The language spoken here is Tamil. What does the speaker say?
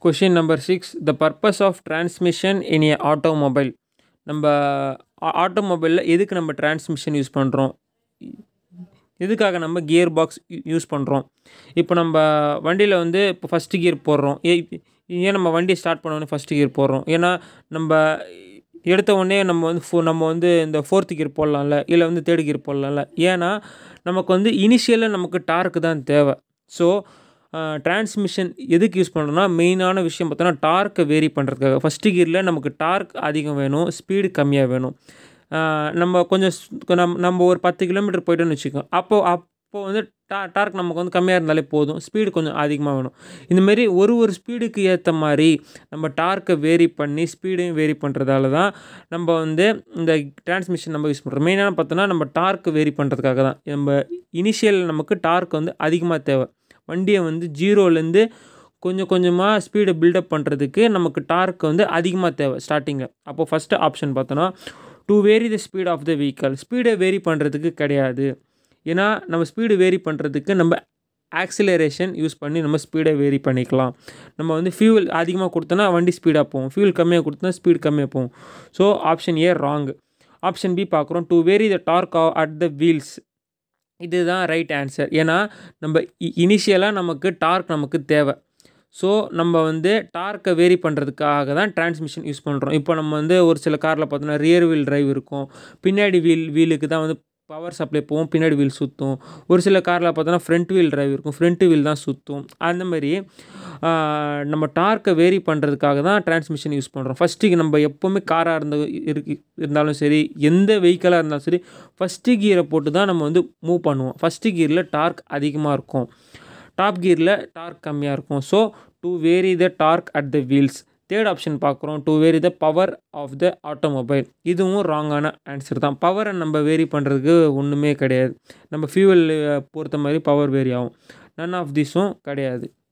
question number six the purpose of transmission in a automobile நம்ம ஆட்டோமொபைலில் எதுக்கு நம்ம டிரான்ஸ்மிஷன் யூஸ் பண்ணுறோம் எதுக்காக நம்ம கியர் பாக்ஸ் யூஸ் பண்ணுறோம் இப்போ நம்ம வண்டியில் வந்து இப்போ ஃபஸ்ட்டு கியர் போடுறோம் ஏ ஏன் நம்ம வண்டியை ஸ்டார்ட் பண்ணோடனே ஃபஸ்ட்டு கியர் போடுறோம் ஏன்னா நம்ம எடுத்த உடனே நம்ம வந்து ஃபோ நம்ம வந்து இந்த ஃபோர்த்து கியர் போடலாம்ல இல்லை வந்து தேர்டு கியர் போடலாம்ல ஏன்னா நமக்கு வந்து இனிஷியலாக நமக்கு டார்க்கு தான் தேவை ஸோ டிரான்ஸ்மிஷன் எதுக்கு யூஸ் பண்ணுறோன்னா மெயினான விஷயம் பார்த்தோன்னா டார்க்கை வேரி பண்ணுறதுக்காக ஃபஸ்ட்டு கியரில் நமக்கு டார்க் அதிகம் வேணும் ஸ்பீடு கம்மியாக வேணும் நம்ம கொஞ்சம் நம் நம்ம ஒரு பத்து கிலோமீட்டர் போய்ட்டோன்னு வச்சுக்கோங்க அப்போது அப்போ வந்து டா டார்க் நமக்கு வந்து கம்மியாக இருந்தாலே போதும் ஸ்பீடு கொஞ்சம் அதிகமாக வேணும் இந்தமாரி ஒரு ஒரு ஸ்பீடுக்கு ஏற்ற மாதிரி நம்ம டார்க்கை வேரி பண்ணி ஸ்பீடையும் வேரி பண்ணுறதால தான் நம்ம வந்து இந்த டிரான்ஸ்மிஷன் நம்ம யூஸ் பண்ணுறோம் மெயினான பார்த்தோன்னா நம்ம டார்க் வேரி பண்ணுறதுக்காக தான் நம்ம இனிஷியல் நமக்கு டார்க் வந்து அதிகமாக தேவை வண்டியை வந்து ஜீரோலேருந்து கொஞ்சம் கொஞ்சமாக ஸ்பீடை பில்டப் பண்ணுறதுக்கு நமக்கு டார்க் வந்து அதிகமாக தேவை ஸ்டார்டிங்கில் அப்போது ஃபஸ்ட்டு ஆப்ஷன் பார்த்தோன்னா to vary the speed of the vehicle ஸ்பீடை வேரி பண்ணுறதுக்கு கிடையாது ஏன்னா நம்ம ஸ்பீடு வேரி பண்ணுறதுக்கு நம்ம ஆக்சிலரேஷன் யூஸ் பண்ணி நம்ம ஸ்பீடை வேரி பண்ணிக்கலாம் நம்ம வந்து ஃபியூல் அதிகமாக கொடுத்தோன்னா வண்டி ஸ்பீடாக போகும் ஃபியூல் கம்மியாக கொடுத்தோன்னா ஸ்பீடு கம்மியாக போகும் so option A wrong option B பார்க்குறோம் to vary the torque at the wheels இதுதான் ரைட் ஆன்சர் ஏன்னா நம்ம இனிஷியலாக நமக்கு டார்க் நமக்கு தேவை ஸோ நம்ம வந்து டார்க்கை வேரி பண்ணுறதுக்காக தான் டிரான்ஸ்மிஷன் யூஸ் பண்ணுறோம் இப்போ நம்ம வந்து ஒரு சில காரில் பார்த்தோன்னா ரியர் வீல் டிரைவ் இருக்கும் பின்னாடி வீல் வீலுக்கு தான் வந்து பவர் சப்ளை போகும் பின்னாடி வீல் சுற்றும் ஒரு சில காரில் பார்த்தோன்னா ஃப்ரண்ட் வீல் டிரைவ் இருக்கும் ஃப்ரண்ட் வீல் தான் சுற்றும் அந்த மாதிரி நம்ம டார்க்கை வேரி பண்ணுறதுக்காக தான் டிரான்ஸ்மிஷன் யூஸ் பண்ணுறோம் ஃபஸ்ட்டு நம்ம எப்போவுமே காராக இருந்த இருக்கு இருந்தாலும் சரி எந்த வெஹிக்கலாக இருந்தாலும் சரி ஃபஸ்ட்டு கியரை போட்டு தான் நம்ம வந்து மூவ் பண்ணுவோம் ஃபஸ்ட்டு கியரில் டார்க் அதிகமாக இருக்கும் டாப் கியரில் டார்க் கம்மியாக இருக்கும் so to vary the torque at the wheels third option பார்க்குறோம் to vary the power of the automobile இதுவும் ராங்கான ஆன்சர் தான் பவரை நம்ம வேரி பண்ணுறதுக்கு ஒன்றுமே கிடையாது நம்ம ஃபியூவல் பொறுத்த மாதிரி பவர் வேரி ஆகும் நன் ஆஃப் திஸும் கிடையாது